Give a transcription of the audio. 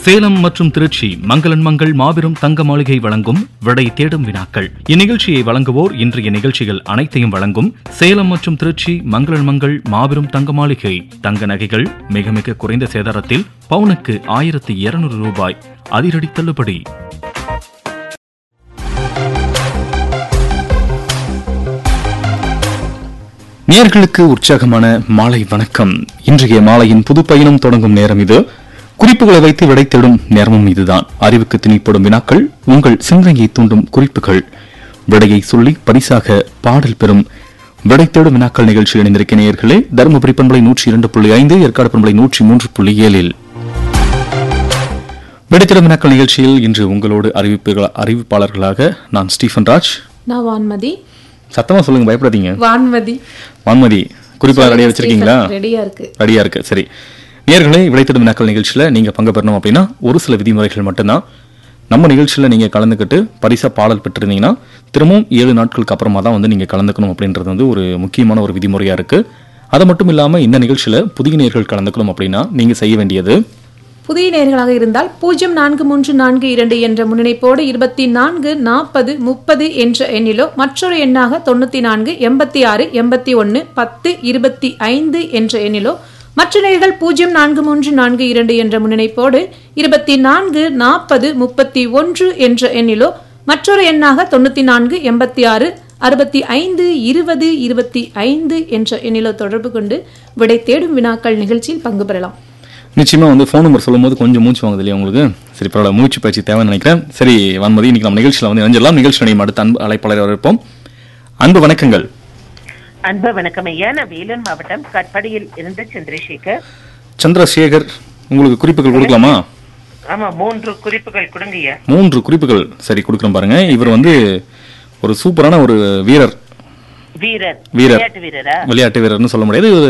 சேலம் மற்றும் திருச்சி மங்களன் மங்கள் மாபெரும் தங்க மாளிகை வழங்கும் விடை தேடும் வினாக்கள் இந்நிகழ்ச்சியை வழங்குவோர் இன்றைய நிகழ்ச்சிகள் அனைத்தையும் வழங்கும் சேலம் மற்றும் திருச்சி மங்களன் மங்கள் மாபெரும் தங்க மாளிகை தங்க நகைகள் மிக மிக குறைந்த சேதாரத்தில் பவுனுக்கு ஆயிரத்தி இருநூறு ரூபாய் அதிரடி தள்ளுபடி நேர்களுக்கு உற்சாகமான மாலை வணக்கம் இன்றைய மாலையின் புது பயணம் தொடங்கும் நேரம் இது குறிப்புகளை வைத்து விடை தேடும் நேரமும் இதுதான் அறிவுக்கு திணிப்படும் வினாக்கள் உங்கள் சிந்தனையை தூண்டும் குறிப்புகள் விடையை சொல்லி பரிசாக பாடல் பெறும் விடை தேடும் வினாக்கள் நிகழ்ச்சி இணைந்திருக்க நேயர்களே தருமபுரி பண்பலை நூற்றி இரண்டு புள்ளி ஐந்து ஏற்காடு பண்பலை நூற்றி மூன்று புள்ளி ஏழில் விடை தேடும் வினாக்கள் நிகழ்ச்சியில் இன்று உங்களோடு அறிவிப்புகள் அறிவிப்பாளர்களாக நான் ஸ்டீஃபன் ராஜ் நான் வான்மதி சத்தமா சொல்லுங்க பயப்படாதீங்க வான்மதி வான்மதி குறிப்பாக ரெடியா வச்சிருக்கீங்களா ரெடியா இருக்கு ரெடியா இருக்கு சரி நேர்களே விடைத்திடும் வினாக்கள் நிகழ்ச்சியில நீங்க பங்கு பெறணும் அப்படின்னா ஒரு சில விதிமுறைகள் மட்டும்தான் நம்ம நிகழ்ச்சியில நீங்க கலந்துக்கிட்டு பரிசா பாடல் பெற்றிருந்தீங்கன்னா திரும்பவும் ஏழு நாட்களுக்கு அப்புறமா தான் வந்து நீங்க கலந்துக்கணும் அப்படின்றது வந்து ஒரு முக்கியமான ஒரு விதிமுறையா இருக்கு அது மட்டும் இல்லாம இந்த நிகழ்ச்சியில புதிய நேர்கள் கலந்துக்கணும் அப்படின்னா நீங்க செய்ய வேண்டியது புதிய நேர்களாக இருந்தால் பூஜ்ஜியம் நான்கு மூன்று நான்கு இரண்டு என்ற முன்னிணைப்போடு இருபத்தி நான்கு நாற்பது முப்பது என்ற எண்ணிலோ மற்றொரு எண்ணாக தொண்ணூத்தி நான்கு எண்பத்தி ஆறு எண்பத்தி ஒன்று பத்து இருபத்தி ஐந்து என்ற எண்ணிலோ மற்ற நேர்கள் பூஜ்ஜியம் நான்கு மூன்று நான்கு இரண்டு என்ற முன்னிணைப்போடு இருபத்தி நான்கு நாற்பது முப்பத்தி ஒன்று என்ற எண்ணிலோ மற்றொரு எண்ணாக தொண்ணூத்தி நான்கு எண்பத்தி ஆறு அறுபத்தி ஐந்து இருபது இருபத்தி ஐந்து என்ற எண்ணிலோ தொடர்பு கொண்டு விடை தேடும் வினாக்கள் நிகழ்ச்சியில் பங்கு பெறலாம் நிச்சயமா வந்து ஃபோன் நம்பர் சொல்லும்போது கொஞ்சம் மூச்சு வாங்குது இல்லையா உங்களுக்கு சரி பரவாயில்ல மூச்சு பயிற்சி தேவைன்னு நினைக்கிறேன் சரி வான்மதி இன்னைக்கு நம்ம நிகழ்ச்சியில வந்து இணைஞ்சிடலாம் நிகழ்ச்சி நிலையம் அடுத்த அன்பு அழைப்பாளர் வரவேற்போம் அன்பு வணக்கங்கள் அன்பு வணக்கம் ஐயா நான் வேலூர் மாவட்டம் கட்படியில் இருந்து சந்திரசேகர் சந்திரசேகர் உங்களுக்கு குறிப்புகள் கொடுக்கலாமா ஆமா மூன்று குறிப்புகள் கொடுங்க ஐயா மூன்று குறிப்புகள் சரி கொடுக்குறோம் பாருங்க இவர் வந்து ஒரு சூப்பரான ஒரு வீரர் வீரர் வீரர். விளையாட்டு வீரரா விளையாட்டு வீரர்னு சொல்ல முடியாது இவர்